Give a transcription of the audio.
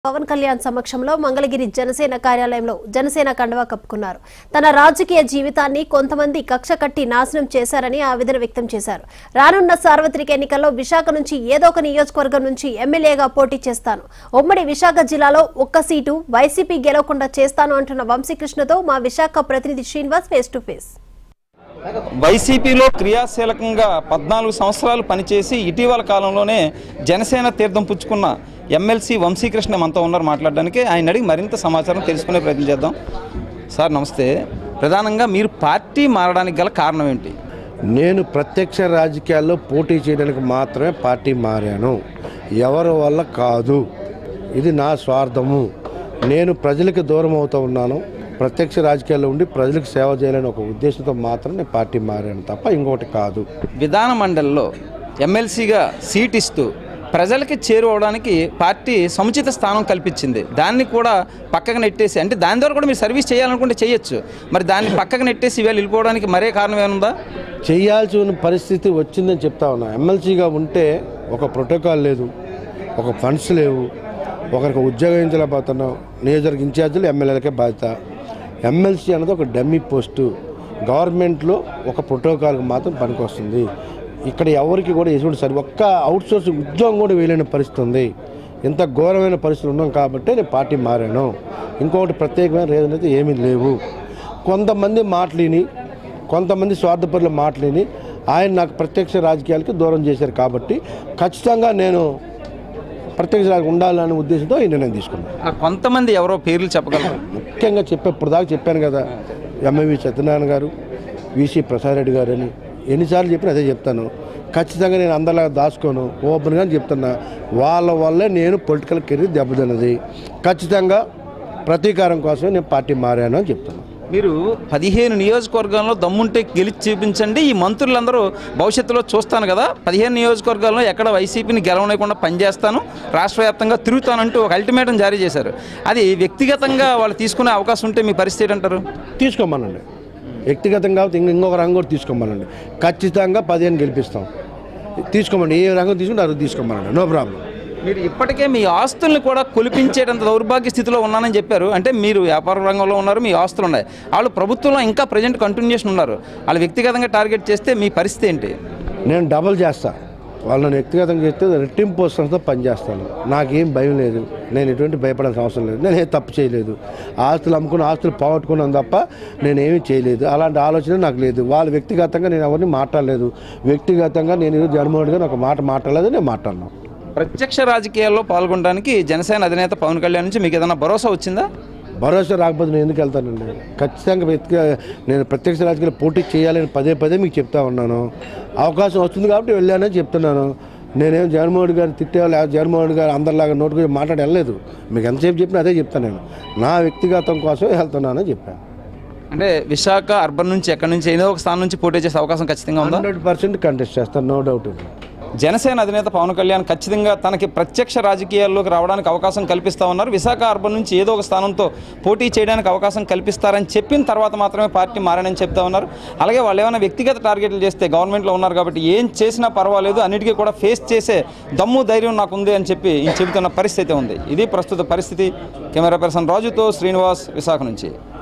పవన్ కళ్యాణ్ సమక్షంలో మంగళగిరి జనసేన కార్యాలయంలో జనసేన కండువా కప్పుకున్నారు తన రాజకీయ జీవితాన్ని కొంతమంది కక్ష కట్టి నాశనం చేశారని ఆవేదన వ్యక్తం చేశారు రానున్న సార్వత్రిక ఎన్నికల్లో విశాఖ నుంచి ఏదో ఒక నియోజకవర్గం నుంచి ఎమ్మెల్యేగా పోటీ చేస్తాను ఉమ్మడి విశాఖ జిల్లాలో ఒక్క సీటు వైసీపీ గెలవకుండా చేస్తాను అంటున్న వంశీకృష్ణతో మా విశాఖ ప్రతినిధి శ్రీనివాస్ ఫేస్ టు ఫేస్ వైసీపీలో క్రియాశీలకంగా పద్నాలుగు సంవత్సరాలు పనిచేసి ఇటీవల కాలంలోనే జనసేన తీర్థం పుచ్చుకున్న ఎమ్మెల్సీ వంశీకృష్ణ మనతో ఉన్నారు మాట్లాడడానికి ఆయన అడిగి మరింత సమాచారం తెలుసుకునే ప్రయత్నం చేద్దాం సార్ నమస్తే ప్రధానంగా మీరు పార్టీ మారడానికి గల కారణం ఏంటి నేను ప్రత్యక్ష రాజకీయాల్లో పోటీ చేయడానికి మాత్రమే పార్టీ మారాను ఎవరి వల్ల కాదు ఇది నా స్వార్థము నేను ప్రజలకు దూరం అవుతూ ఉన్నాను ప్రత్యక్ష రాజకీయాల్లో ఉండి ప్రజలకు సేవ చేయాలని ఒక ఉద్దేశంతో మాత్రం నేను పార్టీ మారాను తప్ప ఇంకోటి కాదు విధాన మండలిలో ఎమ్మెల్సీగా సీట్ ఇస్తూ ప్రజలకి చేరువవడానికి పార్టీ సముచిత స్థానం కల్పించింది దాన్ని కూడా పక్కకు నెట్టేసి అంటే దాని ద్వారా కూడా మీరు సర్వీస్ చేయాలనుకుంటే చేయొచ్చు మరి దాన్ని పక్కకు నెట్టేసి ఇవాళ వెళ్ళిపోవడానికి మరే కారణం ఏముందా చేయాల్సి ఉన్న పరిస్థితి వచ్చిందని చెప్తా ఉన్నా ఎమ్మెల్సీగా ఉంటే ఒక ప్రోటోకాల్ లేదు ఒక ఫండ్స్ లేవు ఒకరికి ఉద్యోగం ఇచ్చలేకపోతున్నాం నియోజకవర్గ ఇన్ఛార్జీలు ఎమ్మెల్యేలకే బాధ్యత ఎమ్మెల్సీ అనేది ఒక డమ్మీ పోస్టు గవర్నమెంట్లో ఒక ప్రోటోకాల్కి మాత్రం పనికొస్తుంది ఇక్కడ ఎవరికి కూడా ఎటువంటి సరి ఒక్క అవుట్ సోర్సింగ్ ఉద్యోగం కూడా వేయలేని పరిస్థితి ఉంది ఇంత ఘోరమైన పరిస్థితులు ఉన్నాం కాబట్టి నేను పార్టీ మారాను ఇంకొకటి ప్రత్యేకమైన రీజన్ అయితే ఏమీ లేవు కొంతమంది మాటలిని కొంతమంది స్వార్థపరుల మాటలిని ఆయన నాకు ప్రత్యక్ష రాజకీయాలకి దూరం చేశారు కాబట్టి ఖచ్చితంగా నేను ప్రత్యక్ష రాజకీయం ఉండాలనే ఉద్దేశంతో ఈ నిర్ణయం తీసుకున్నాను ఆ కొంతమంది ఎవరో పేర్లు చెప్పగలరు ముఖ్యంగా చెప్పే ఇప్పుడు దాకా చెప్పాను కదా ఎంఎవి సత్యనారాయణ గారు విసి ప్రసాద్ రెడ్డి గారు అని ఎన్నిసార్లు చెప్పినా అదే చెప్తాను ఖచ్చితంగా నేను అందరిలాగా దాచుకోను ఓపెన్గా చెప్తున్నా వాళ్ళ వల్లే నేను పొలిటికల్ కెరీర్ దెబ్బతిన్నది ఖచ్చితంగా ప్రతీకారం కోసమే నేను పార్టీ మారాను అని చెప్తున్నాను మీరు పదిహేను నియోజకవర్గాల్లో దమ్ముంటే గెలిచి చూపించండి ఈ మంత్రులందరూ భవిష్యత్తులో చూస్తాను కదా పదిహేను నియోజకవర్గాల్లో ఎక్కడ వైసీపీని గెలవలేకుండా పనిచేస్తాను రాష్ట్ర వ్యాప్తంగా తిరుగుతానంటూ ఒక అల్టిమేటం జారీ చేశారు అది వ్యక్తిగతంగా వాళ్ళు తీసుకునే అవకాశం ఉంటే మీ పరిస్థితి ఏంటంటారు తీసుకోమనండి వ్యక్తిగతంగా కాబట్టి ఇంక ఇంకొక రంగం కూడా తీసుకోమనండి ఖచ్చితంగా పదిహేను గెలిపిస్తాం తీసుకోమండి ఏ రంగం తీసుకుంటే అది తీసుకోమనండి నో ప్రాబ్లం మీరు ఇప్పటికే మీ ఆస్తుల్ని కూడా కొలిపించేటంత దౌర్భాగ్య స్థితిలో ఉన్నానని చెప్పారు అంటే మీరు వ్యాపార రంగంలో ఉన్నారు మీ ఆస్తులు ఉన్నాయి వాళ్ళు ప్రభుత్వంలో ఇంకా ప్రజెంట్ కంటిన్యూషన్ ఉన్నారు వాళ్ళు వ్యక్తిగతంగా టార్గెట్ చేస్తే మీ పరిస్థితి ఏంటి నేను డబల్ చేస్తా వాళ్ళని వ్యక్తిగతంగా చేస్తే రెట్టింపు వస్తుందో పనిచేస్తాను నాకేం భయం లేదు నేను ఎటువంటి భయపడాల్సిన అవసరం లేదు నేను ఏ తప్పు చేయలేదు ఆస్తులు అమ్ముకుని ఆస్తులు పోగొట్టుకున్నాను తప్ప నేనేమీ చేయలేదు అలాంటి ఆలోచన నాకు లేదు వాళ్ళు వ్యక్తిగతంగా నేను ఎవరిని మాట్లాడలేదు వ్యక్తిగతంగా నేను ఈరోజు జగన్మోహన్ రెడ్డి గారు ఒక మాట మాట్లాడలేదు నేను మాట్లాడినా ప్రత్యక్ష రాజకీయాల్లో పాల్గొనడానికి జనసేన అధినేత పవన్ కళ్యాణ్ నుంచి మీకు ఏదైనా భరోసా వచ్చిందా భరోసా రాకపోతే నేను ఎందుకు వెళ్తానండి ఖచ్చితంగా వ్యక్తిగ నేను ప్రత్యక్ష రాజకీయాలు పోటీ చేయాలని పదే పదే మీకు చెప్తా ఉన్నాను అవకాశం వస్తుంది కాబట్టి వెళ్ళానని చెప్తున్నాను నేనేం జగన్మోహన్ రెడ్డి గారు తిట్టే లేకపోతే జగన్మోహన్ రెడ్డి గారు అందరిలాగా నోటు గురించి మాట్లాడి వెళ్ళలేదు మీకు ఎంతసేపు చెప్పినా అదే చెప్తాను నేను నా వ్యక్తిగతం కోసమే వెళ్తున్నానని చెప్పాను అంటే విశాఖ అర్బన్ నుంచి ఎక్కడి నుంచి ఏదో ఒక స్థానం నుంచి పోటీ చేసే అవకాశం ఖచ్చితంగా ఉందా హండ్రెడ్ పర్సెంట్ కంటెస్ట్ చేస్తాను నో డౌట్ జనసేన అధినేత పవన్ కళ్యాణ్ ఖచ్చితంగా తనకి ప్రత్యక్ష రాజకీయాల్లోకి రావడానికి అవకాశం కల్పిస్తా ఉన్నారు విశాఖ అర్బన్ నుంచి ఏదో ఒక స్థానంతో పోటీ చేయడానికి అవకాశం కల్పిస్తారని చెప్పిన తర్వాత మాత్రమే పార్టీ మారని చెప్తా ఉన్నారు అలాగే వాళ్ళు ఏమైనా వ్యక్తిగత టార్గెట్లు చేస్తే గవర్నమెంట్లో ఉన్నారు కాబట్టి ఏం చేసినా పర్వాలేదు అన్నిటికీ కూడా ఫేస్ చేసే దమ్ము ధైర్యం నాకు ఉంది అని చెప్పి ఈ చెబుతున్న పరిస్థితి ఉంది ఇది ప్రస్తుత పరిస్థితి కెమెరా పర్సన్ రాజుతో శ్రీనివాస్ విశాఖ నుంచి